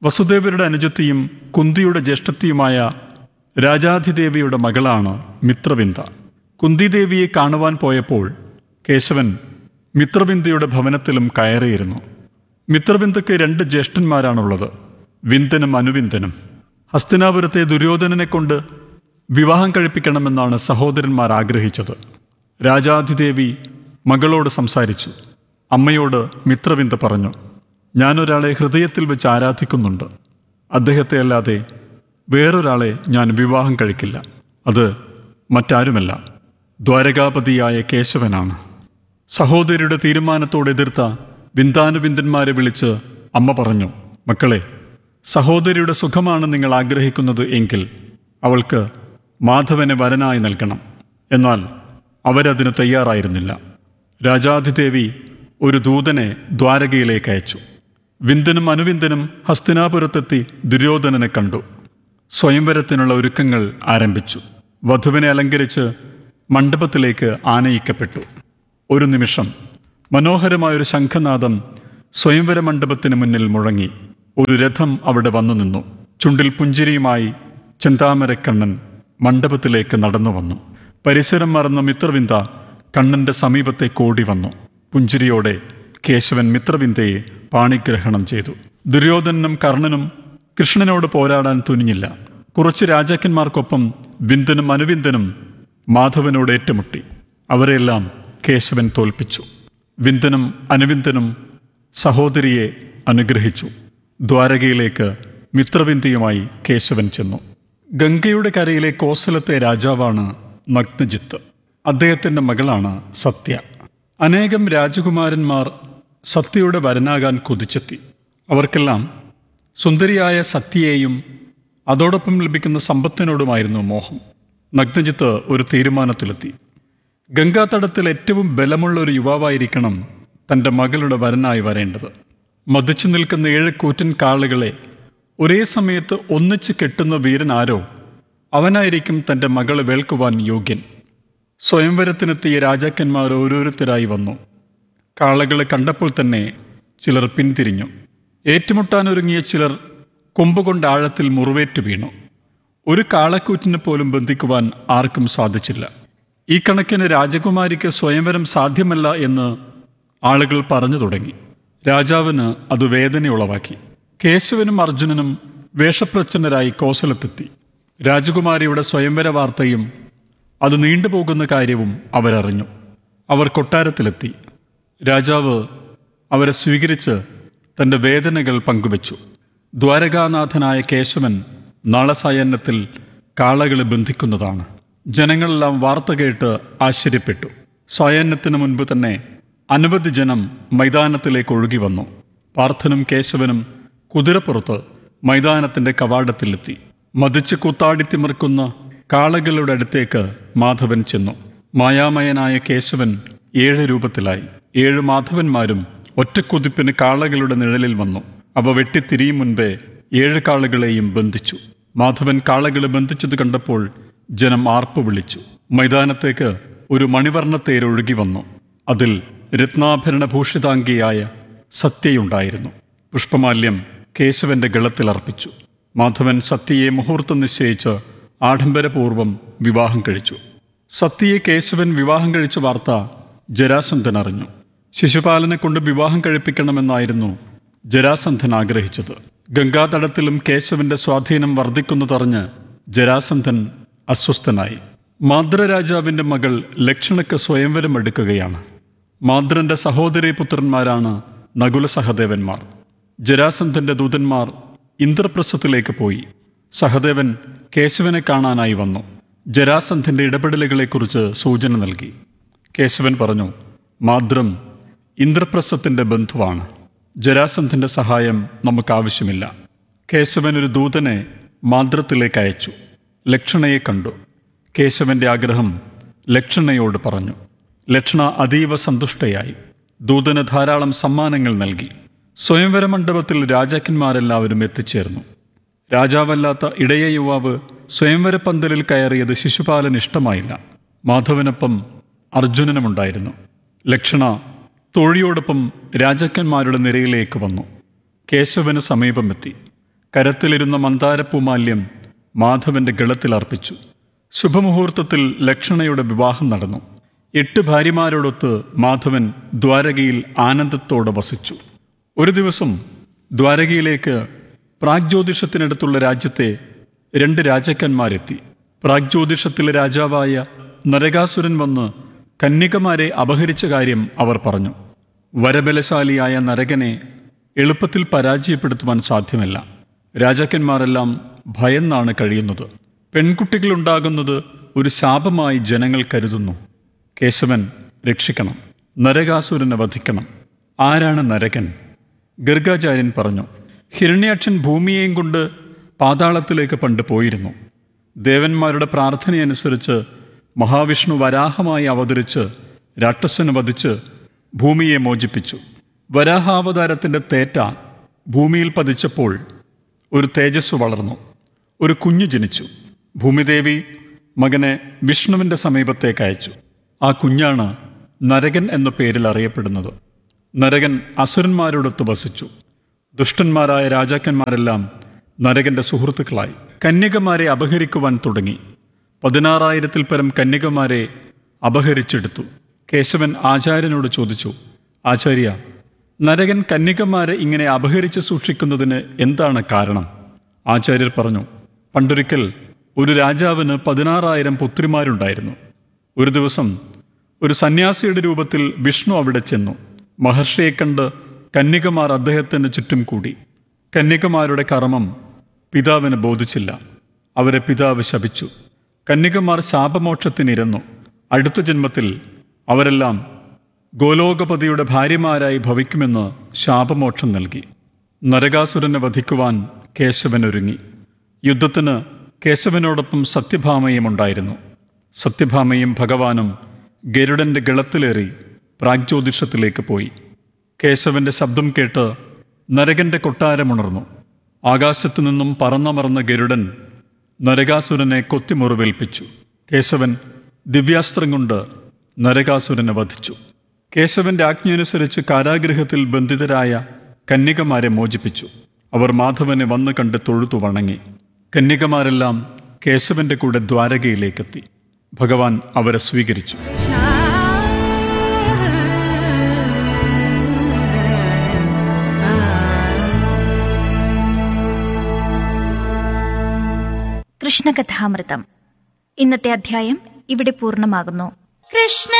വസുദേവരുടെ അനുജത്തിയും കുന്തിയുടെ ജ്യേഷ്ഠത്തിയുമായ രാജാധിദേവിയുടെ മകളാണ് മിത്രവിന്ദ കുന്തിദേവിയെ കാണുവാൻ പോയപ്പോൾ കേശവൻ മിത്രവിന്ദയുടെ ഭവനത്തിലും കയറിയിരുന്നു മിത്രവിന്ദയ്ക്ക് രണ്ട് ജ്യേഷ്ഠന്മാരാണുള്ളത് വിന്ദനും അനുവിന്ദനും ഹസ്തിനാപുരത്തെ ദുര്യോധനനെ കൊണ്ട് വിവാഹം കഴിപ്പിക്കണമെന്നാണ് സഹോദരന്മാർ ആഗ്രഹിച്ചത് രാജാധിദേവി മകളോട് സംസാരിച്ചു അമ്മയോട് മിത്രവിന്ദ പറഞ്ഞു ഞാനൊരാളെ ഹൃദയത്തിൽ വെച്ച് ആരാധിക്കുന്നുണ്ട് അദ്ദേഹത്തെ അല്ലാതെ വേറൊരാളെ ഞാൻ വിവാഹം കഴിക്കില്ല അത് മറ്റാരുമല്ല ദ്വാരകാപതിയായ കേശവനാണ് സഹോദരിയുടെ തീരുമാനത്തോട് എതിർത്ത വിന്ദാനുവിന്ദന്മാരെ വിളിച്ച് അമ്മ പറഞ്ഞു മക്കളെ സഹോദരിയുടെ സുഖമാണ് നിങ്ങൾ ആഗ്രഹിക്കുന്നത് എങ്കിൽ അവൾക്ക് മാധവനെ വരനായി നൽകണം എന്നാൽ അവരതിന് തയ്യാറായിരുന്നില്ല രാജാധിദേവി ഒരു ദൂതനെ ദ്വാരകയിലേക്ക് അയച്ചു വിന്ദനും അനുവിന്ദനും ഹസ്തിനാപുരത്തെത്തി ദുര്യോധനനെ കണ്ടു സ്വയംവരത്തിനുള്ള ഒരുക്കങ്ങൾ ആരംഭിച്ചു വധുവിനെ അലങ്കരിച്ച് മണ്ഡപത്തിലേക്ക് ആനയിക്കപ്പെട്ടു ഒരു നിമിഷം മനോഹരമായൊരു ശംഖനാദം സ്വയംവര മണ്ഡപത്തിന് മുന്നിൽ മുഴങ്ങി ഒരു രഥം അവിടെ വന്നു നിന്നു ചുണ്ടിൽ പുഞ്ചിരിയുമായി ചെന്താമരക്കണ്ണൻ മണ്ഡപത്തിലേക്ക് നടന്നു വന്നു പരിസരം മറന്ന മിത്രവിന്ദ കണ്ണന്റെ സമീപത്തെ കോടി വന്നു പുഞ്ചിരിയോടെ കേശവൻ മിത്രവിന്ദയെ പാണിഗ്രഹണം ചെയ്തു ദുര്യോധനനും കർണനും കൃഷ്ണനോട് പോരാടാൻ തുനിഞ്ഞില്ല കുറച്ച് രാജാക്കന്മാർക്കൊപ്പം വിന്ദനും അനുവിന്ദനും മാധവനോട് ഏറ്റുമുട്ടി അവരെല്ലാം കേശവൻ തോൽപ്പിച്ചു വിന്ദനും അനുവിന്ദനും സഹോദരിയെ അനുഗ്രഹിച്ചു ദ്വാരകയിലേക്ക് മിത്രവിന്ദയുമായി കേശവൻ ചെന്നു ഗംഗയുടെ കരയിലെ കോസലത്തെ രാജാവാണ് നഗ്നജിത്ത് അദ്ദേഹത്തിൻ്റെ മകളാണ് സത്യ അനേകം രാജകുമാരന്മാർ സത്യയുടെ വരനാകാൻ കുതിച്ചെത്തി അവർക്കെല്ലാം സുന്ദരിയായ സത്യയെയും അതോടൊപ്പം ലഭിക്കുന്ന സമ്പത്തിനോടുമായിരുന്നു മോഹം നഗ്നജിത്ത് ഒരു തീരുമാനത്തിലെത്തി ഗംഗാതടത്തിൽ ഏറ്റവും ബലമുള്ള ഒരു യുവാവായിരിക്കണം തൻ്റെ മകളുടെ വരനായി വരേണ്ടത് മതിച്ചു നിൽക്കുന്ന ഏഴ് കൂറ്റൻ കാളുകളെ ഒരേ സമയത്ത് ഒന്നിച്ച് കെട്ടുന്ന വീരൻ ആരോ അവനായിരിക്കും തൻ്റെ മകളെ വേൾക്കുവാൻ യോഗ്യൻ സ്വയംവരത്തിനെത്തിയ രാജാക്കന്മാർ ഓരോരുത്തരായി വന്നു കാളകളെ കണ്ടപ്പോൾ തന്നെ ചിലർ പിന്തിരിഞ്ഞു ഏറ്റുമുട്ടാനൊരുങ്ങിയ ചിലർ കൊമ്പുകൊണ്ട് ആഴത്തിൽ മുറിവേറ്റ് വീണു ഒരു കാളക്കൂറ്റിനെ പോലും ബന്ധിക്കുവാൻ ആർക്കും സാധിച്ചില്ല ഈ കണക്കിന് രാജകുമാരിക്ക് സ്വയംവരം സാധ്യമല്ല എന്ന് ആളുകൾ പറഞ്ഞു തുടങ്ങി രാജാവിന് അത് വേദന ഉളവാക്കി കേശവനും അർജുനനും വേഷപ്രച്ഛന്നരായി കോസലത്തെത്തി രാജകുമാരിയുടെ സ്വയംവര വാർത്തയും അത് നീണ്ടുപോകുന്ന കാര്യവും അവരറിഞ്ഞു അവർ കൊട്ടാരത്തിലെത്തി രാജാവ് അവരെ സ്വീകരിച്ച് തൻ്റെ വേദനകൾ പങ്കുവച്ചു ദ്വാരകാനാഥനായ കേശവൻ നാളെ സായന്നത്തിൽ കാളകളെ ബന്ധിക്കുന്നതാണ് ജനങ്ങളെല്ലാം വാർത്ത കേട്ട് ആശ്ചര്യപ്പെട്ടു സായന്നത്തിന് മുൻപ് തന്നെ അനവധി ജനം മൈതാനത്തിലേക്ക് ഒഴുകി വന്നു പാർത്ഥനും കേശവനും കുതിരപ്പുറത്ത് മൈതാനത്തിന്റെ കവാടത്തിലെത്തി മതിച്ച് കൂത്താടിത്തിമിർക്കുന്ന കാളകളുടെ അടുത്തേക്ക് മാധവൻ ചെന്നു മായാമയനായ കേശവൻ ഏഴ് രൂപത്തിലായി ഏഴ് മാധവന്മാരും ഒറ്റക്കുതിപ്പിന് കാളകളുടെ നിഴലിൽ വന്നു അവ വെട്ടിത്തിരിയും മുൻപേ ഏഴ് കാളകളെയും ബന്ധിച്ചു മാധവൻ കാളകളെ ബന്ധിച്ചത് കണ്ടപ്പോൾ ജനം ആർപ്പ് വിളിച്ചു മൈതാനത്തേക്ക് ഒരു മണിവർണ്ണത്തേര് ഒഴുകി വന്നു അതിൽ രത്നാഭരണഭൂഷിതാംഗിയായ സത്യയുണ്ടായിരുന്നു പുഷ്പമാല്യം കേശവന്റെ ഗളത്തിൽ അർപ്പിച്ചു മാധവൻ സത്യയെ മുഹൂർത്തം നിശ്ചയിച്ച് ആഡംബരപൂർവം വിവാഹം കഴിച്ചു സത്യയെ കേശവൻ വിവാഹം കഴിച്ച വാർത്ത ജരാസന്ധൻ അറിഞ്ഞു ശിശുപാലനെ കൊണ്ട് വിവാഹം കഴിപ്പിക്കണമെന്നായിരുന്നു ജരാസന്ധൻ ആഗ്രഹിച്ചത് ഗംഗാതടത്തിലും കേശവന്റെ സ്വാധീനം വർദ്ധിക്കുന്നതറിഞ്ഞ് ജരാസന്ധൻ അസ്വസ്ഥനായി മാദ്രരാജാവിന്റെ മകൾ ലക്ഷണക്ക് സ്വയംവരം എടുക്കുകയാണ് മാദ്രന്റെ സഹോദരി പുത്രന്മാരാണ് നകുല സഹദേവന്മാർ ജരാസന്ധന്റെ ദൂതന്മാർ ഇന്ദ്രപ്രസ്ഥത്തിലേക്ക് പോയി സഹദേവൻ കേശവനെ കാണാനായി വന്നു ജരാസന്ധന്റെ ഇടപെടലുകളെക്കുറിച്ച് സൂചന നൽകി കേശവൻ പറഞ്ഞു മാദ്രം ഇന്ദ്രപ്രസ്ഥത്തിന്റെ ബന്ധുവാണ് ജരാസന്ധന്റെ സഹായം നമുക്ക് ആവശ്യമില്ല കേശവൻ ഒരു ദൂതനെ മാദ്രത്തിലേക്ക് അയച്ചു ലക്ഷണയെ കണ്ടു കേശവന്റെ ആഗ്രഹം ലക്ഷണയോട് പറഞ്ഞു ലക്ഷണ അതീവ സന്തുഷ്ടയായി ദൂതന് ധാരാളം സമ്മാനങ്ങൾ നൽകി സ്വയംവര മണ്ഡപത്തിൽ രാജാക്കന്മാരെല്ലാവരും എത്തിച്ചേർന്നു രാജാവല്ലാത്ത ഇടയ യുവാവ് സ്വയംവര പന്തലിൽ കയറിയത് ശിശുപാലൻ ഇഷ്ടമായില്ല മാധവനൊപ്പം അർജുനനുമുണ്ടായിരുന്നു ലക്ഷണ തോഴിയോടൊപ്പം രാജാക്കന്മാരുടെ നിരയിലേക്ക് വന്നു കേശവന് സമീപമെത്തി കരത്തിലിരുന്ന മന്ദാരപ്പൂമാല്യം മാധവന്റെ ഗളത്തിലർപ്പിച്ചു ശുഭമുഹൂർത്തത്തിൽ ലക്ഷണയുടെ വിവാഹം നടന്നു എട്ട് ഭാര്യമാരോടൊത്ത് മാധവൻ ദ്വാരകയിൽ ആനന്ദത്തോടെ വസിച്ചു ഒരു ദിവസം ദ്വാരകയിലേക്ക് പ്രാഗ്ജ്യോതിഷത്തിനടുത്തുള്ള രാജ്യത്തെ രണ്ട് രാജാക്കന്മാരെത്തി പ്രാഗ്ജ്യോതിഷത്തിലെ രാജാവായ നരകാസുരൻ വന്ന് കന്യകമാരെ അപഹരിച്ച കാര്യം അവർ പറഞ്ഞു വരബലശാലിയായ നരകനെ എളുപ്പത്തിൽ പരാജയപ്പെടുത്തുവാൻ സാധ്യമല്ല രാജാക്കന്മാരെല്ലാം ഭയന്നാണ് കഴിയുന്നത് പെൺകുട്ടികളുണ്ടാകുന്നത് ഒരു ശാപമായി ജനങ്ങൾ കരുതുന്നു കേശവൻ രക്ഷിക്കണം നരകാസുരനെ വധിക്കണം ആരാണ് നരകൻ ഗർഗാചാര്യൻ പറഞ്ഞു ഹിരണ്യാക്ഷൻ ഭൂമിയെയും കൊണ്ട് പാതാളത്തിലേക്ക് പണ്ട് പോയിരുന്നു ദേവന്മാരുടെ പ്രാർത്ഥനയനുസരിച്ച് മഹാവിഷ്ണു വരാഹമായി അവതരിച്ച് രാക്ഷസന് വധിച്ച് ഭൂമിയെ മോചിപ്പിച്ചു വരാഹാവതാരത്തിൻ്റെ തേറ്റ ഭൂമിയിൽ പതിച്ചപ്പോൾ ഒരു തേജസ് വളർന്നു ഒരു കുഞ്ഞ് ജനിച്ചു ഭൂമിദേവി മകനെ വിഷ്ണുവിൻ്റെ സമീപത്തേക്ക് അയച്ചു ആ കുഞ്ഞാണ് നരകൻ എന്ന പേരിൽ അറിയപ്പെടുന്നത് നരകൻ അസുരന്മാരോടൊത്ത് വസിച്ചു ദുഷ്ടന്മാരായ രാജാക്കന്മാരെല്ലാം നരകന്റെ സുഹൃത്തുക്കളായി കന്യകമാരെ അപഹരിക്കുവാൻ തുടങ്ങി പതിനാറായിരത്തിൽ പരം കന്യകമാരെ അപഹരിച്ചെടുത്തു കേശവൻ ആചാര്യനോട് ചോദിച്ചു ആചാര്യ നരകൻ കന്യകമാരെ ഇങ്ങനെ അപഹരിച്ച് സൂക്ഷിക്കുന്നതിന് എന്താണ് കാരണം ആചാര്യർ പറഞ്ഞു പണ്ടൊരിക്കൽ ഒരു രാജാവിന് പതിനാറായിരം പുത്രിമാരുണ്ടായിരുന്നു ഒരു ദിവസം ഒരു സന്യാസിയുടെ രൂപത്തിൽ വിഷ്ണു അവിടെ ചെന്നു മഹർഷിയെ കണ്ട് കന്യകമാർ അദ്ദേഹത്തിന് ചുറ്റും കൂടി കന്യകമാരുടെ കർമ്മം പിതാവിന് ബോധിച്ചില്ല അവരെ പിതാവ് ശപിച്ചു കന്യകമാർ ശാപമോക്ഷത്തിനിരന്നു അടുത്ത ജന്മത്തിൽ അവരെല്ലാം ഗോലോകപതിയുടെ ഭാര്യമാരായി ഭവിക്കുമെന്ന് ശാപമോക്ഷം നൽകി നരകാസുരനെ വധിക്കുവാൻ കേശവൻ ഒരുങ്ങി യുദ്ധത്തിന് കേശവനോടൊപ്പം സത്യഭാമയും ഉണ്ടായിരുന്നു സത്യഭാമയും ഭഗവാനും ഗരുഡന്റെ ഗളത്തിലേറി പ്രാഗ്ജ്യോതിഷത്തിലേക്ക് പോയി കേശവന്റെ ശബ്ദം കേട്ട് നരകന്റെ കൊട്ടാരമുണർന്നു ആകാശത്തു നിന്നും പറന്നമർന്ന ഗരുഡൻ നരകാസുരനെ കൊത്തിമുറിവേൽപ്പിച്ചു കേശവൻ ദിവ്യാസ്ത്രം കൊണ്ട് നരകാസുരനെ വധിച്ചു കേശവന്റെ ആജ്ഞയനുസരിച്ച് കാരാഗൃഹത്തിൽ ബന്ധിതരായ കന്യകമാരെ മോചിപ്പിച്ചു അവർ മാധവനെ വന്നു കണ്ട് തൊഴുതു വണങ്ങി കന്യകമാരെല്ലാം കേശവന്റെ കൂടെ ദ്വാരകയിലേക്കെത്തി ഭഗവാൻ അവരെ സ്വീകരിച്ചു കൃഷ്ണകഥാമൃതം ഇന്നത്തെ അധ്യായം ഇവിടെ പൂർണ്ണമാകുന്നു കൃഷ്ണ